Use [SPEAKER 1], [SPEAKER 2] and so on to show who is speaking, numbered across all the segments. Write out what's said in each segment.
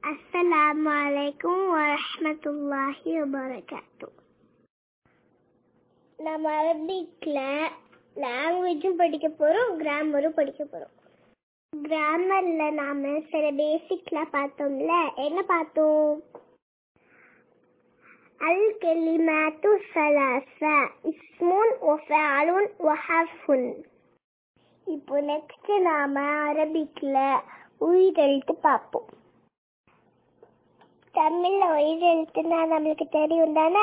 [SPEAKER 1] அஸ்ஸலாமு அலைக்கும் வரஹ்மத்துல்லாஹி வபரகாத்து நம்ம அரபிக்ல லாங்குவேஜும் படிக்க போறோம் கிராமரும் படிக்க போறோம் கிராமர்ல நாம சில பேசிக்லாம் பார்த்தோம்ல என்ன பார்த்தோம் அல் கெலிமாத்து சலாசா இஸ்முன் ஒஃபாலுன் ஒஹஃபுன் இப்போ நெக்ஸ்ட் நாம அரபிக்ல உயிரெழுத்து பார்ப்போம் தமிழ்ல உயிரெழுத்துனா நம்மளுக்கு தெரியும் தானே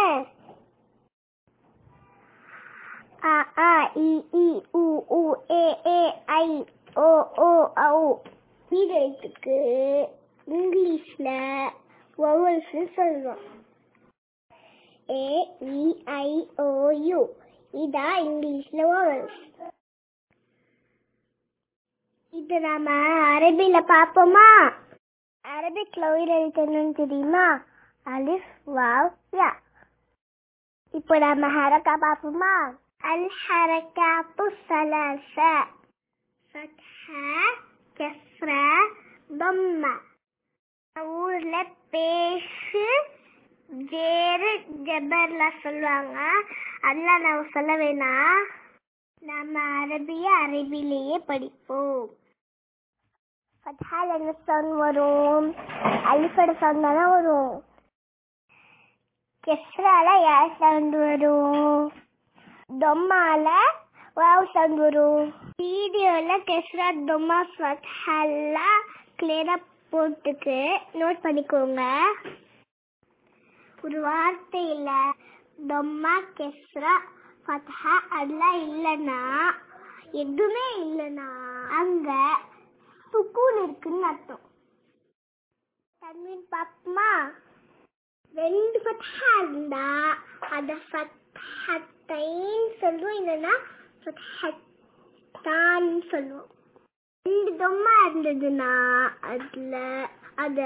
[SPEAKER 1] அ ஆ இ இ உ உ ஏ ஏ ஐ ஓ ஓ ஔ உயிரெழுத்துக்கு இங்கிலீஷ்ல வவல்ஸ்னு சொல்றோம் ஏ இ ஐ ஓ யு இதான் இங்கிலீஷ்ல வவல்ஸ் இது நாம அரபில பாப்போமா அரபிக்ல உயிரெழுத்து என்னன்னு தெரியுமா அலிஃப் வாவ் யா இப்போ நாம ஹரக்கா பாப்போமா அல் ஹரக்காத்து சலாச ஃபத்ஹா கஸ்ரா பம்மா ஊர்ல பேசு ஜேரு ஜபர்லாம் சொல்லுவாங்க அதெல்லாம் நான் சொல்ல வேணாம் நம்ம அரபிய அரபிலேயே படிப்போம் ஃபத்ஹால என்ன சவுண்ட் வரும் அலிஃபோட சவுண்ட் தானே வரும் கெஸ்ரால யார் சவுண்ட் வரும் தொம்மால வாவ் சவுண்ட் வரும் வீடியோல கெஸ்ரா தொம்மா ஃபத்ஹாலாம் கிளியரா போட்டுக்கு நோட் பண்ணிக்கோங்க ஒரு வார்த்தையில தொம்மா கெஸ்ரா ஃபத்ஹா அதெல்லாம் இல்லைன்னா எதுவுமே இல்லைன்னா அங்க சுக்கூன் இருக்குன்னு அர்த்தம் தன்வீன் பாப்பமா ரெண்டு ஃபத்ஹா இருந்தா அத ஃபத்ஹத்தைன்னு சொல்லுவோம் இல்லைன்னா ஃபத்ஹத்தான் சொல்லுவோம் ரெண்டு தொம்மா இருந்ததுன்னா அதுல அத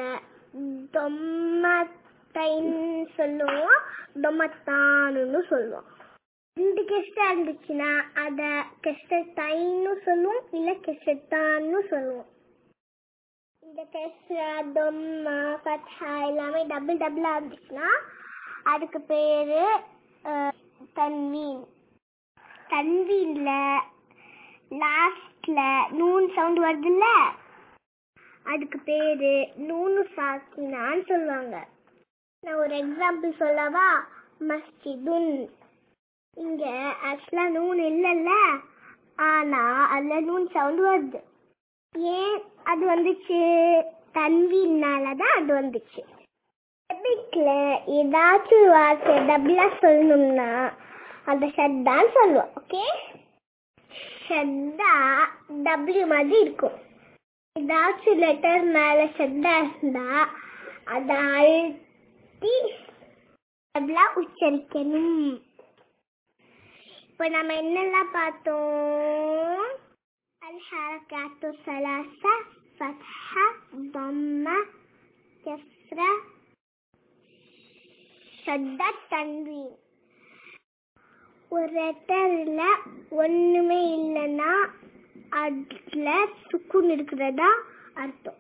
[SPEAKER 1] தொம்மத்தைன்னு சொல்லுவோம் தொம்மத்தான்னு சொல்லுவோம் ரெண்டு கெஸ்டா இருந்துச்சுன்னா அத கெஸ்டைன்னு சொல்லுவோம் இல்ல கெஸ்டான்னு சொல்லுவோம் இந்த கெஸ்ரா தொம்மா ஃபத்ஹா எல்லாமே டபுள் டபுளா இருந்துச்சுன்னா அதுக்கு பேரு அஹ், தன்வீன் தன்வீன்ல லாஸ்ட்ல நூன் சவுண்ட் வருதுல்ல அதுக்கு பேரு நூனு சாக்கினான்னு சொல்லுவாங்க நான் ஒரு எக்ஸாம்பிள் சொல்லவா மஸ்ஜிதுன் இங்க ஆக்சுவலா நூன் இல்லைல்ல ஆனா அதுல நூன் சவுண்ட் வருது ஏன் அது வந்துச்சு தன்வினால தான் அது வந்துச்சு அரபிக்ல ஏதாச்சும் ஒரு வார்த்தை டபுளா சொல்லணும்னா அந்த ஷட்டான்னு சொல்லுவோம் ஓகே ஷட்டா டபிள்யூ மாதிரி இருக்கும் ஏதாச்சும் லெட்டர் மேல ஷட்டா இருந்தா அதை அழுத்தி டபுளா உச்சரிக்கணும் இப்போ நம்ம என்னெல்லாம் பார்த்தோம் الحركات الثلاثة فتحة ضمة كسرة شدة تنوين ஒரு லெட்டர்ல ஒண்ணுமே இல்லைன்னா அதுல சுக்குன் இருக்கிறதா அர்த்தம்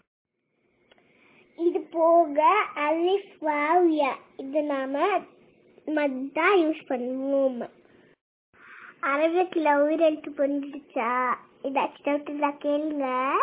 [SPEAKER 1] இது போக அலிஃப் வாவ் யா இது நாம மத்தா யூஸ் பண்ணுவோம் அரபிக்ல உயிரெழுத்து புரிஞ்சிடுச்சா ஏதாச்சும் டவுட் இருந்தா கேளுங்க